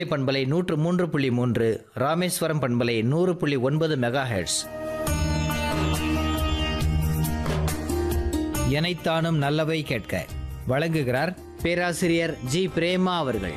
பண்பலை நூற்று மூன்று புள்ளி மூன்று ராமேஸ்வரம் பண்பலை நூறு புள்ளி ஒன்பது மெகா ஹெர்ட்ஸ் எனைத்தானும் நல்லவை கேட்க வழங்குகிறார் பேராசிரியர் ஜி பிரேமா அவர்கள்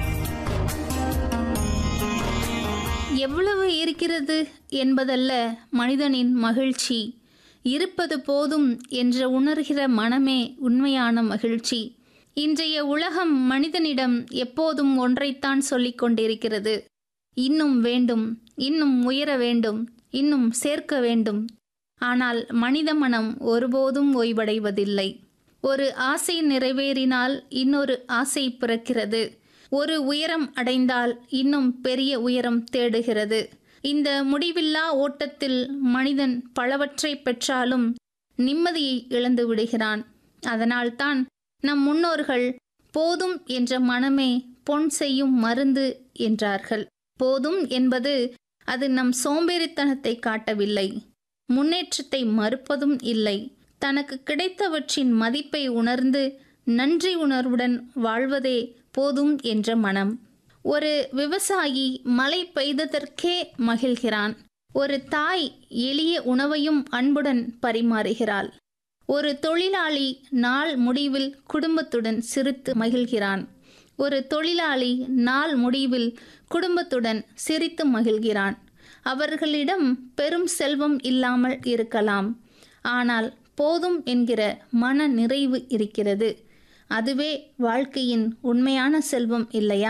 எவ்வளவு இருக்கிறது என்பதல்ல மனிதனின் மகிழ்ச்சி இருப்பது போதும் என்று உணர்கிற மனமே உண்மையான மகிழ்ச்சி இன்றைய உலகம் மனிதனிடம் எப்போதும் ஒன்றைத்தான் சொல்லிக் கொண்டிருக்கிறது இன்னும் வேண்டும் இன்னும் உயர வேண்டும் இன்னும் சேர்க்க வேண்டும் ஆனால் மனித மனம் ஒருபோதும் ஓய்வடைவதில்லை ஒரு ஆசை நிறைவேறினால் இன்னொரு ஆசை பிறக்கிறது ஒரு உயரம் அடைந்தால் இன்னும் பெரிய உயரம் தேடுகிறது இந்த முடிவில்லா ஓட்டத்தில் மனிதன் பலவற்றை பெற்றாலும் நிம்மதியை இழந்து விடுகிறான் அதனால்தான் நம் முன்னோர்கள் போதும் என்ற மனமே பொன் செய்யும் மருந்து என்றார்கள் போதும் என்பது அது நம் சோம்பேறித்தனத்தை காட்டவில்லை முன்னேற்றத்தை மறுப்பதும் இல்லை தனக்கு கிடைத்தவற்றின் மதிப்பை உணர்ந்து நன்றி உணர்வுடன் வாழ்வதே போதும் என்ற மனம் ஒரு விவசாயி மழை பெய்ததற்கே மகிழ்கிறான் ஒரு தாய் எளிய உணவையும் அன்புடன் பரிமாறுகிறாள் ஒரு தொழிலாளி நாள் முடிவில் குடும்பத்துடன் சிரித்து மகிழ்கிறான் ஒரு தொழிலாளி நாள் முடிவில் குடும்பத்துடன் சிரித்து மகிழ்கிறான் அவர்களிடம் பெரும் செல்வம் இல்லாமல் இருக்கலாம் ஆனால் போதும் என்கிற மன நிறைவு இருக்கிறது அதுவே வாழ்க்கையின் உண்மையான செல்வம் இல்லையா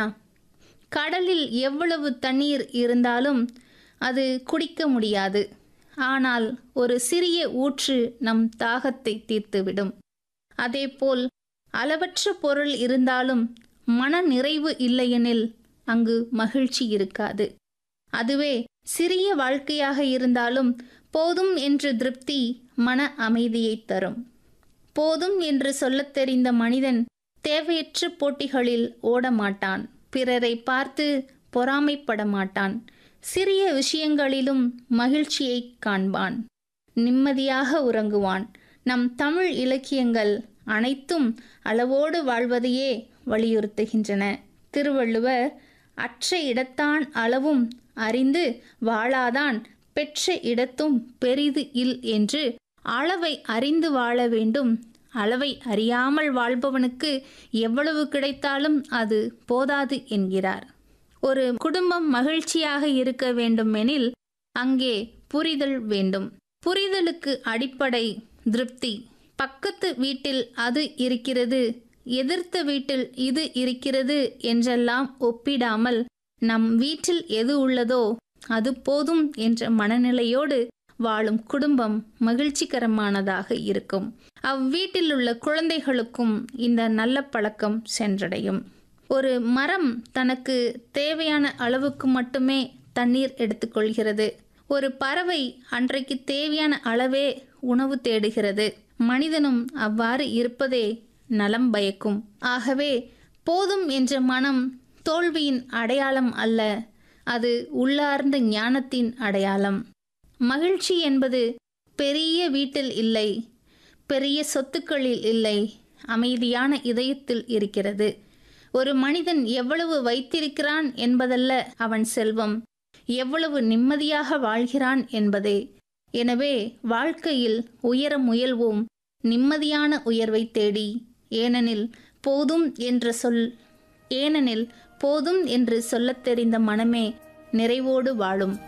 கடலில் எவ்வளவு தண்ணீர் இருந்தாலும் அது குடிக்க முடியாது ஆனால் ஒரு சிறிய ஊற்று நம் தாகத்தை தீர்த்துவிடும் அதேபோல் அளவற்ற பொருள் இருந்தாலும் மன நிறைவு இல்லையெனில் அங்கு மகிழ்ச்சி இருக்காது அதுவே சிறிய வாழ்க்கையாக இருந்தாலும் போதும் என்ற திருப்தி மன அமைதியை தரும் போதும் என்று சொல்லத் தெரிந்த மனிதன் தேவையற்ற போட்டிகளில் ஓட மாட்டான் பிறரை பார்த்து பொறாமைப்பட மாட்டான் சிறிய விஷயங்களிலும் மகிழ்ச்சியை காண்பான் நிம்மதியாக உறங்குவான் நம் தமிழ் இலக்கியங்கள் அனைத்தும் அளவோடு வாழ்வதையே வலியுறுத்துகின்றன திருவள்ளுவர் அற்ற இடத்தான் அளவும் அறிந்து வாழாதான் பெற்ற இடத்தும் பெரிது இல் என்று அளவை அறிந்து வாழ வேண்டும் அளவை அறியாமல் வாழ்பவனுக்கு எவ்வளவு கிடைத்தாலும் அது போதாது என்கிறார் ஒரு குடும்பம் மகிழ்ச்சியாக இருக்க வேண்டுமெனில் அங்கே புரிதல் வேண்டும் புரிதலுக்கு அடிப்படை திருப்தி பக்கத்து வீட்டில் அது இருக்கிறது எதிர்த்த வீட்டில் இது இருக்கிறது என்றெல்லாம் ஒப்பிடாமல் நம் வீட்டில் எது உள்ளதோ அது போதும் என்ற மனநிலையோடு வாழும் குடும்பம் மகிழ்ச்சிகரமானதாக இருக்கும் அவ்வீட்டில் உள்ள குழந்தைகளுக்கும் இந்த நல்ல பழக்கம் சென்றடையும் ஒரு மரம் தனக்கு தேவையான அளவுக்கு மட்டுமே தண்ணீர் எடுத்துக்கொள்கிறது ஒரு பறவை அன்றைக்கு தேவையான அளவே உணவு தேடுகிறது மனிதனும் அவ்வாறு இருப்பதே நலம் பயக்கும் ஆகவே போதும் என்ற மனம் தோல்வியின் அடையாளம் அல்ல அது உள்ளார்ந்த ஞானத்தின் அடையாளம் மகிழ்ச்சி என்பது பெரிய வீட்டில் இல்லை பெரிய சொத்துக்களில் இல்லை அமைதியான இதயத்தில் இருக்கிறது ஒரு மனிதன் எவ்வளவு வைத்திருக்கிறான் என்பதல்ல அவன் செல்வம் எவ்வளவு நிம்மதியாக வாழ்கிறான் என்பதே எனவே வாழ்க்கையில் உயர முயல்வோம் நிம்மதியான உயர்வை தேடி ஏனெனில் போதும் என்ற சொல் ஏனெனில் போதும் என்று சொல்லத் தெரிந்த மனமே நிறைவோடு வாழும்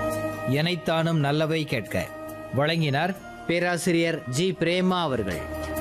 எனைத்தானும் நல்லவை கேட்க வழங்கினார் பேராசிரியர் ஜி பிரேமா அவர்கள்